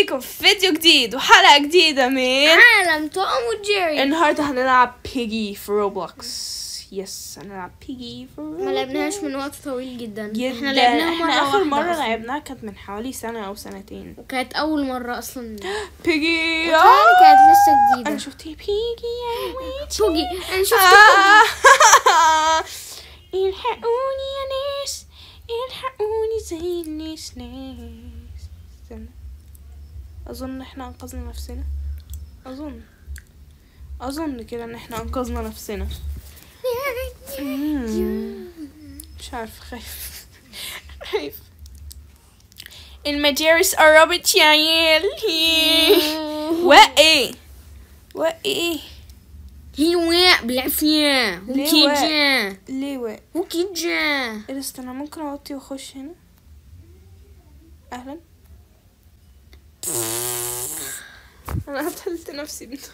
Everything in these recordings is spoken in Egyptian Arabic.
بيكم في فيديو جديد وحلقة جديدة من عالم توم وجيري النهاردة هنلعب بيجي في روبلوكس يس هنلعب بيجي في روبلوكس ما لعبناش من وقت طويل جدا جدا احنا لعبناها مرة احنا اخر واحدة مرة أصلاً. لعبناها كانت من حوالي سنة او سنتين وكانت أول مرة أصلا بيجي وتهيألي كانت لسه انا جديدة شفت بيجي يا ويتي بوجي أنا شفت بوجي آه. الحقوني يا ناس الحقوني زي الناس ناس استنى اظن احنا انقذنا نفسنا اظن اظن كده ان احنا انقذنا نفسنا مم. مش عارفه خايف خايف المدارس قربت يا عيال وايه وايه هي وقع بالعافية ليه وكي وقع؟ جا ليه وايه وكي جا ايه ده استنى ممكن اوطي واخش هنا اهلا انا قتلت نفسي بنفسي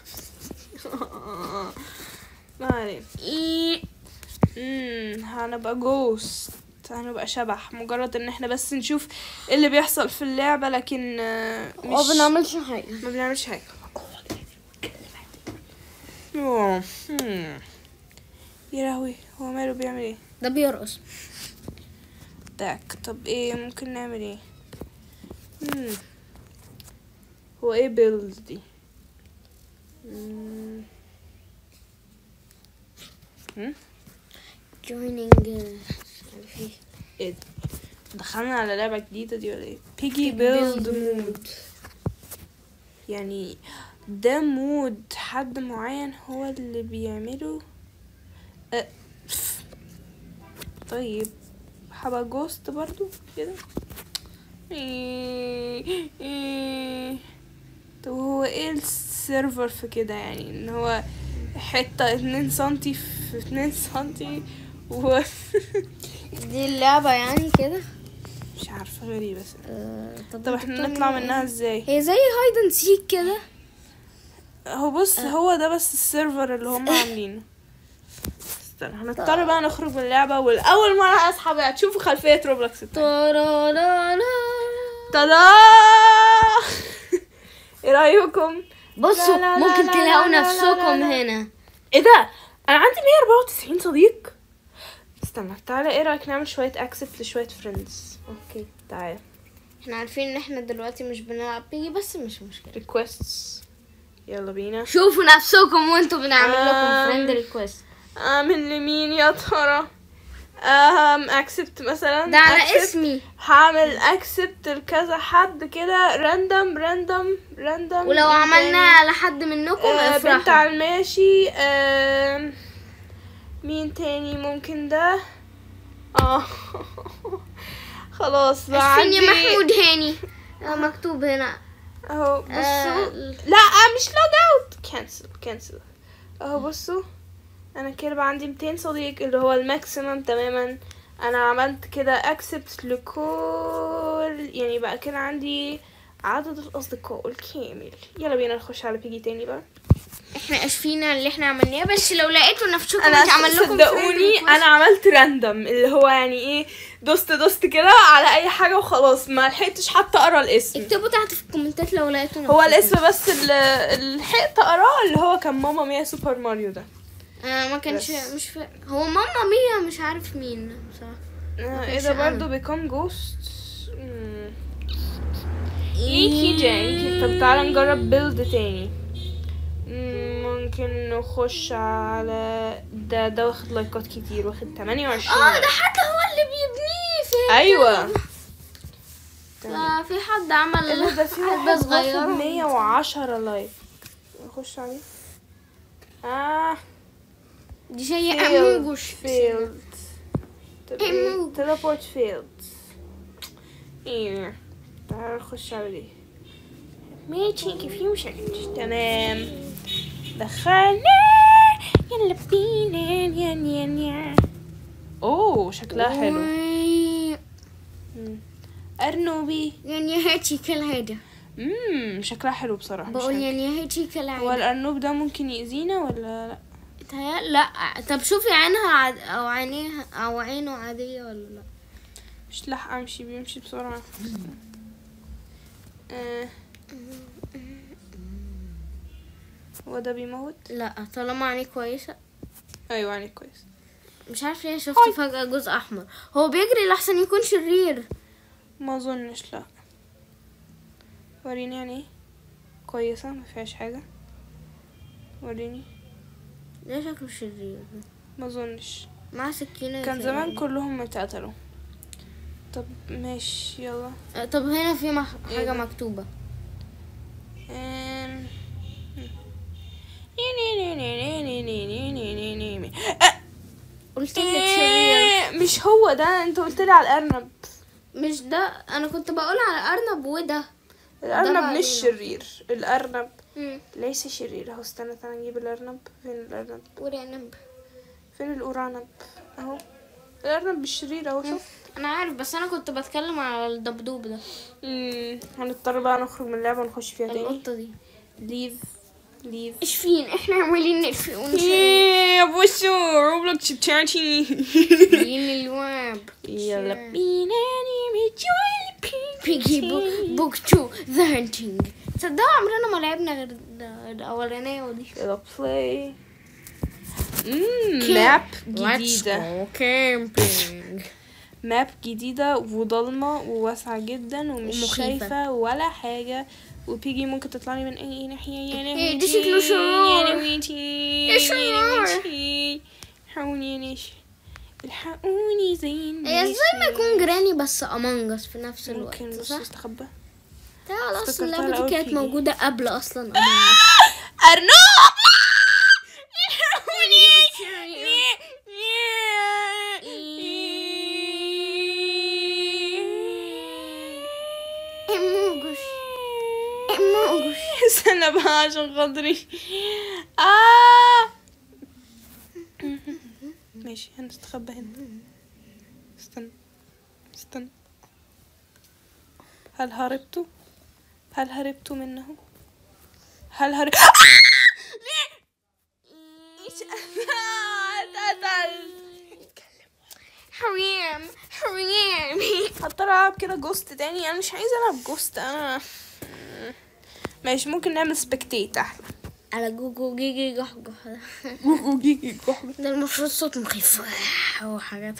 ما علينا إيه. امم هنبقى جوست هنبقى شبح مجرد ان احنا بس نشوف ايه اللي بيحصل في اللعبة لكن آه، ما مش بنعملش حاجة ما بنعملش حاجة أوه، هم. يا لهوي هو ماله بيعمل ايه ده بيرقص تاك طب ايه ممكن نعمل ايه مم. هو ايه بيلد دي مم. هم؟ joining uh, مش عارف ايه ايه ده؟ دخلنا على لعبة جديدة دي ولا ايه بيجي بيلد مود يعني ده مود حد معين هو اللي بيعمله أه. طيب هبقى جوست برضو كده إيه إيه. طب هو ايه السيرفر في كده يعني ان هو حتة اتنين سنتي في اتنين سنتي و دي اللعبة يعني كده مش عارفة غريبة بس آه، طب انتوا احنا بتعملوا نطلع ايه؟ منها ازاي هي زي هايد اند سيك كده هو بص هو ده بس السيرفر اللي هم عاملينه استنى هنضطر بقى نخرج من اللعبة والأول مرة أسحب هتشوفوا خلفية روبلوكس بتاعي ترارالا. تادا ايه رأيكم؟ بصوا لا لا لا ممكن لا تلاقوا لا لا نفسكم لا لا. هنا ايه ده؟ أنا عندي 194 صديق استنى تعالى ايه رأيك نعمل شوية اكسبت لشوية فريندز اوكي تعالى احنا عارفين ان احنا دلوقتي مش بنلعب بيجي بس مش مشكلة ريكويستس يلا بينا شوفوا نفسكم وانتوا بنعمل لكم آم. فريند ريكويست اعمل لمين يا ترى اهم اكسبت مثلا ده على accept. اسمي هعمل اكسبت لكذا حد كده راندوم راندوم راندوم ولو عملنا على حد منكم آه بنت افرحوا على الماشي آه مين تاني ممكن ده اه خلاص بقى عارفين يا عندي محمود هاني آه، مكتوب هنا اهو بصوا آه، لا آه، مش لوج اوت كانسل كانسل اهو بصوا انا كده بقى عندي 200 صديق اللي هو الماكسيمم تماما انا عملت كده اكسبت لكل يعني بقى كده عندي عدد الاصدقاء الكامل يلا بينا نخش على بيجي تاني بقى احنا اسفين اللي احنا عملناه بس لو لقيتوا نفسكم انا اتعمل لكم friend صدقوني request- انا عملت راندوم اللي هو يعني ايه دوست دوست كده على اي حاجه وخلاص ما لحقتش حتى اقرا الاسم اكتبوا تحت في الكومنتات لو لقيتوا هو نفسكم. الاسم بس اللي اللي لحقت اقراه اللي هو كان ماما ميا سوبر ماريو ده آه ما كانش بس. مش فا... هو ماما ميا مش عارف مين بصراحة آه، ايه كانش ده أنا. برضه بيكون جوست ليكي جانك طب تعالى نجرب بيلد تاني مم، ممكن نخش على ده ده واخد لايكات كتير واخد 28 اه ده حتى هو اللي بيبنيه في ايوه آه في حد عمل ايه ده ده في علبة واحد صغيرة واخد 110 لايك نخش عليه اه دي زي failed اموجوش failed طب ايه أموج. teleport failed ايه تعال نخش على دي ماشي كيف تمام دخلنا يلا بينا يا يا يا اوه شكلها حلو مم. ارنوبي يعني هاتي كالعادة امم شكلها حلو بصراحه مش بقول عارفة. يعني هاتي هو كالعادة الارنوب ده ممكن يأذينا ولا لا تهيأ لا طب شوفي عينها عاد... او عينيها او عينه عادية ولا لا مش لاحقه امشي بيمشي بسرعه آه. هو ده بيموت لا طالما عينيه كويسة ايوه يعني كويس مش عارف ليه شفت هاي. فجأة جزء أحمر هو بيجري لحسن يكون شرير ما اظنش لا وريني يعني ايه كويسة ما فيهاش حاجة وريني ده شكله شرير ما اظنش مع سكينة كان كده. زمان كلهم اتقتلوا طب ماشي يلا آه، طب هنا في مح... إيه حاجة ده؟ مكتوبة أم... قلت لك شرير مش هو ده انت قلت لي على الارنب مش ده أنا كنت بقول على أرنب وده الارنب بعدين. مش شرير الارنب مم. ليس شرير اهو استنى تعالى نجيب الارنب فين الارنب ورنب فين الأورانب اهو الأرنب مش شرير اهو شوف أنا عارف بس أنا كنت بتكلم على الدبدوب ده مم، هنضطر بقى نخرج من اللعبة ونخش فيها تاني القطة دي ليف ليف ايش فين احنا عمالين نقفل ونشيل يا بوسو روبلوكس بتاعتي فين الواب يلا بينا نعمل جوي بيجي بوك تو ذا هانتينج تصدقوا عمرنا ما لعبنا غير ال- الأولانية ودي يلا بلاي ماب جديدة كامبينج ماب جديدة وضلمة وواسعة جدا ومش ومخيفة. شايفة ولا حاجة وبيجي ممكن تطلع لي من أي ناحية يا إيه، ده نهوتي، شكله شرار. يا نهوتي، إيه شرار؟ يا نهوتي. الحقوني يا ناس الحقوني زي الناس هي ازاي ما يكون جراني بس امونج اس في نفس الوقت ممكن بس صح؟ استخبى تعال اصلا افتكرتها اللعبة الأول دي كانت بيجي. موجودة قبل اصلا امونج أرنب الحقوني اموجش اموجش استنى بقى عشان خاطري آه ماشي هنستخبى هنا استنى استنى هل هربتوا؟ هل هربتوا منه؟ هل هرب ايش اتقتلت حريم حريم هضطر العب كده جوست تاني انا مش عايزه العب جوست انا ماشي ممكن نعمل سبكتيت احلى على جوجو جيجي جحجح ده. جوجو جيجي جحجح. ده المفروض صوت مخيف وحاجات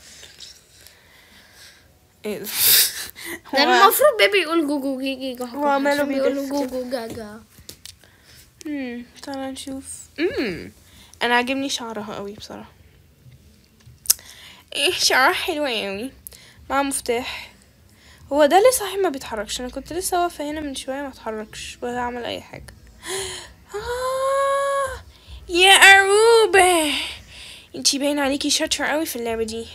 ايه ده ده هو- المفروض بيبي يقول جوجو جيجي جحجح هو ماله عشان بيقولوا بيدف جوجو جاجا امم تعالى نشوف امم انا عاجبني شعرها قوي بصراحه ايه شعرها حلو قوي مع مفتاح هو ده ليه صحيح ما بيتحركش انا كنت لسه واقفه هنا من شويه ما اتحركش ولا عمل اي حاجه آه يا أروبة انتي باين عليكي شاطرة قوي في اللعبة دي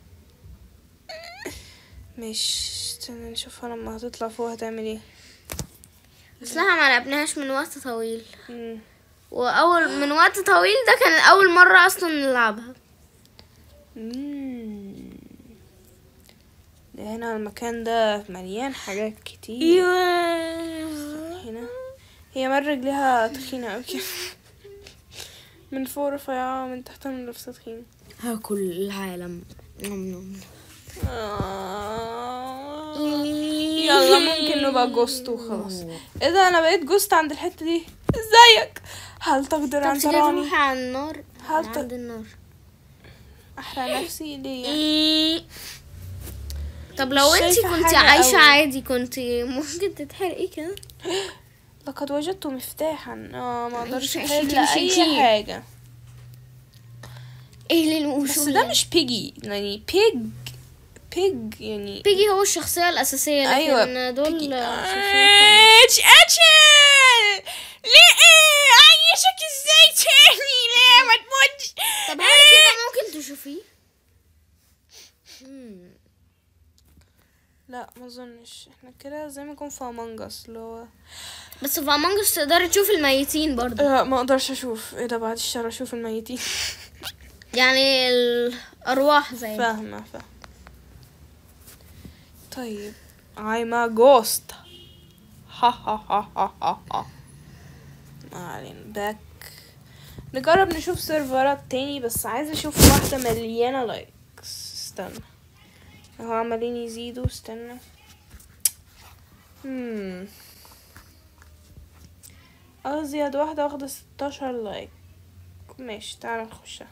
مش استنى نشوفها لما هتطلع فوق هتعمل ايه اصلها ما لعبناهاش من وقت طويل مم. واول من وقت طويل ده كان اول مرة اصلا نلعبها مم. ده هنا المكان ده مليان حاجات كتير ايوه هنا هي مرة رجليها تخينة اوي كده من فوق رفيعة ومن تحت من نفسها تخينة هاكل العالم نم نم آه. يلا ممكن نبقى جوست وخلاص ايه ده انا بقيت جوست عند الحتة دي ازيك هل تقدر طب ان تيجي تراني نروح على النار هل من ت- عند النار احرق نفسي ليه إيه. طب لو مش انت شايفة كنت حاجة عايشة أوي. عادي كنت ممكن تتحرقي كده لقد وجدت مفتاحا اه ما اقدرش مش- احل مش- اي مش- حاجة ايه اللي بس ده مش بيجي يعني بيج بيج يعني بيجي هو الشخصية الأساسية لكن أيوة، دول بيجي. شخصيات تانية. اتش اتش ليه عيشك ازاي تاني لا ما تموتش طب هل كده ممكن تشوفيه؟ مم. لا ما اظنش احنا كده زي ما يكون في امونج اس اللي هو بس في امونج اس تقدري تشوفي الميتين برضه لا ما اقدرش اشوف ايه ده بعد الشر اشوف الميتين يعني الأرواح زي فاهمة فاهمة طيب I'm a ghost ها ها ها ها ها ها ما علينا باك نجرب نشوف سيرفرات تاني بس عايزة اشوف واحدة مليانة لايكس استنى اهو عمالين يزيدوا استنى hmm. ازيد واحدة واخدة ستاشر لايك ماشي تعالى نخشها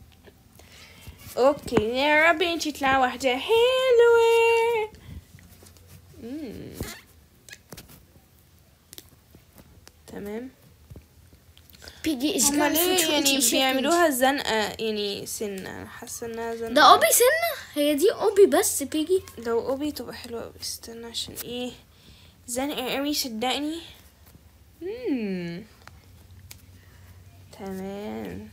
اوكي يا ربي انتي تطلعي واحدة حلوة مم. تمام بيجي is هما gone for ليه 20 يعني seconds. بيعملوها زنقة يعني سنة أنا حاسة انها زنقة ده اوبي سنة هي دي اوبي بس بيجي لو اوبي تبقى حلوة اوي استنى عشان ايه زنقة اوي صدقني مم. تمام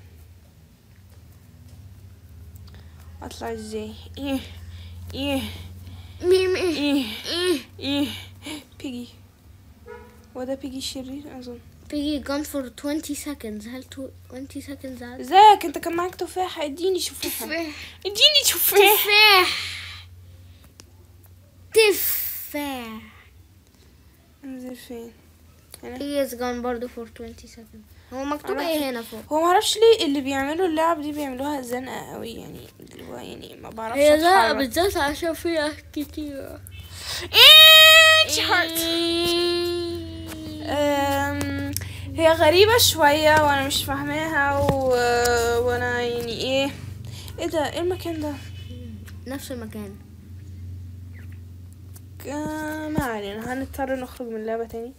اطلع ازاي ايه ايه ميم ايه ايه ايه ايه بيجي وده بيجي شرير اظن بيجي gone for 20 seconds هل تو- 20 seconds عاد ازيك انت كان معاك تفاحة اديني تفاحة تفاح اديني تفاحة تفاح تفاح انزل فين هنا هي is gone برضه for 20 seconds هو مكتوب معرفش. ايه هنا فوق هو معرفش ليه اللي بيعملوا اللعب دي بيعملوها زنقة قوي يعني اللي هو يعني ما بعرفش هي لا اتحرك بالذات عشان فيها كتير It's hard. أم، هي غريبة شوية وانا مش فاهماها و... وانا يعني ايه ايه ده ايه المكان ده نفس المكان آه، ما علينا هنضطر نخرج من اللعبة تاني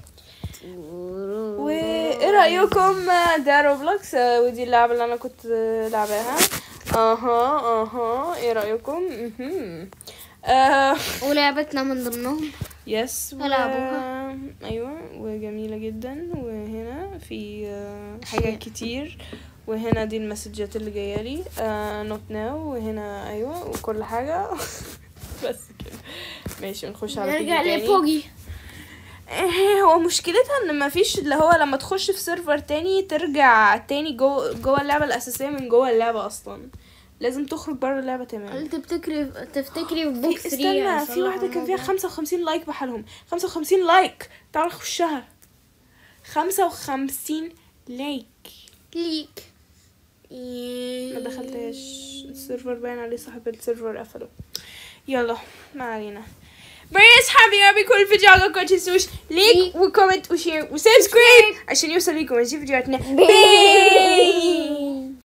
وايه رأيكم ده روبلوكس آه، ودي اللعبة اللي انا كنت آه، لعباها اها اها ايه رأيكم مهم. آه ولعبتنا من ضمنهم يس و... ألعبوها. ايوه وجميله جدا وهنا في آه، أشياء. حاجات كتير وهنا دي المسجات اللي جايه لي نوت ناو وهنا ايوه وكل حاجه بس كده ماشي نخش على نرجع بيجي تاني. لبوجي إيه، هو مشكلتها ان مفيش اللي هو لما تخش في سيرفر تاني ترجع تاني جوه جوه اللعبه الاساسيه من جوه اللعبه اصلا لازم تخرج بره اللعبه تماما هل تفتكري تفتكري في بوك في 3 استنى في واحدة كان فيها خمسة وخمسين لايك بحالهم خمسة وخمسين لايك تعال نخشها خمسة وخمسين لايك ليك ما دخلتهاش السيرفر باين عليه صاحب السيرفر قفله يلا ما علينا بري اصحابي يا رب يكون الفيديو عجبكم تنسوش لايك وكومنت وشير وسبسكرايب عشان يوصل لكم ماشي فيديوهاتنا باي